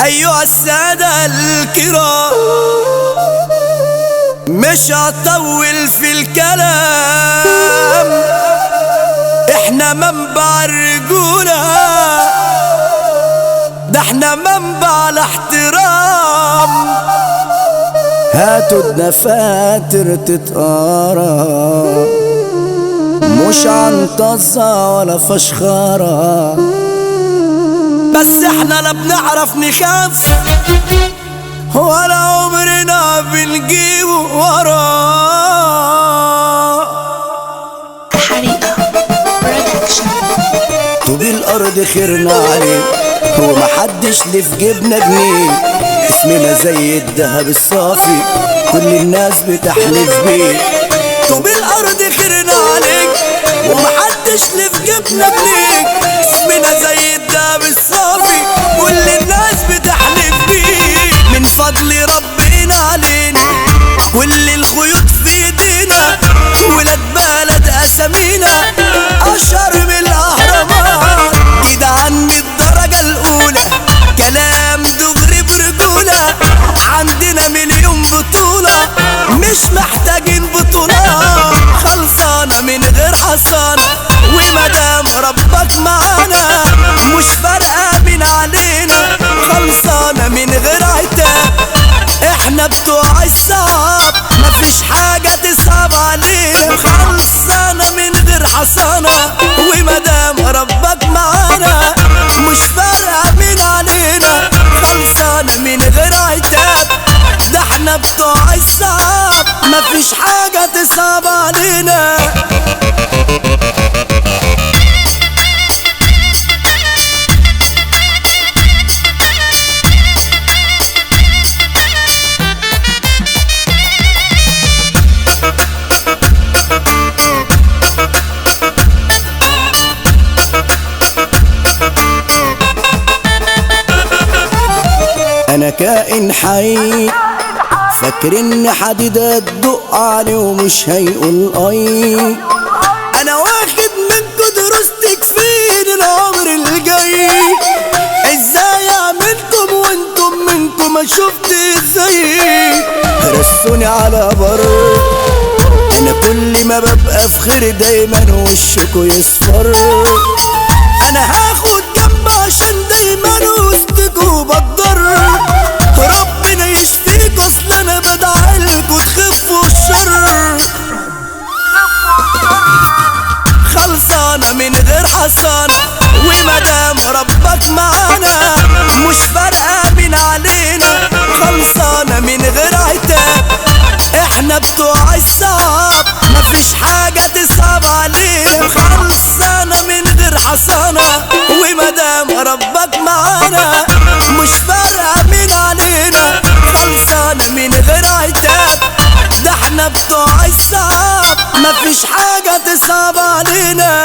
أيها السادة الكرام مش هطول في الكلام احنا منبع الرجولة ده احنا منبع الاحترام هاتوا الدفاتر تتقرا مش عن طزة ولا فشخرة بس احنا لا بنعرف نخاف ولا عمرنا بنجيب وراه حريقة برودكشن طوب الارض خيرنا عليه ومحدش ليه في جيبنا جنيه اسمنا زي الذهب الصافي كل الناس بتحلف بيه طوب الارض خيرنا عليك ومحدش ليه في جيبنا جنيه اسمنا زي الذهب الصافي كل الناس بتحلف بيه من فضل ربنا علينا كل الخيوط في ايدينا ولاد بلد اسامينا اشهر من الاهرامات جدعان من الدرجه الاولى كلام دغري برجوله عندنا مليون بطوله مش محتاجين بطولات خلصانه من غير حصانه ومدام ربك معانا مش فارقه من علينا خلصانه من غير عتاب احنا بتوع الصعب مفيش حاجة تصعب علينا خلصانة من غير حصانة ومدام ربك معانا مش فارقة من علينا خلصانة من غير عتاب ده احنا بتوع الصعب مفيش حاجة تصعب علينا انا كائن حي فاكر ان حديد الدق عليه ومش هيقول اي انا واخد منكم دروس تكفيني العمر الجاي ازاي عملتم وانتم منكم ما شفت ازاي رسوني على بر انا كل ما ببقى في خير دايما وشكوا يصفر انا هاخد جنب عشان دايما وسطكوا بتضر ربنا يشفيك اصل انا بدعيلكوا تخفوا الشر خلصانة من غير حصانة ومدام ربك معانا مش فارقة من علينا خلصانة من غير عتاب احنا بتوع الصعب مفيش حاجة تصعب علينا خلصانة من غير حصانة ومدام ربك معانا مش فارقة من علينا خلصانة من غير عتاب ده احنا بتوع الصعب مفيش حاجة تصعب علينا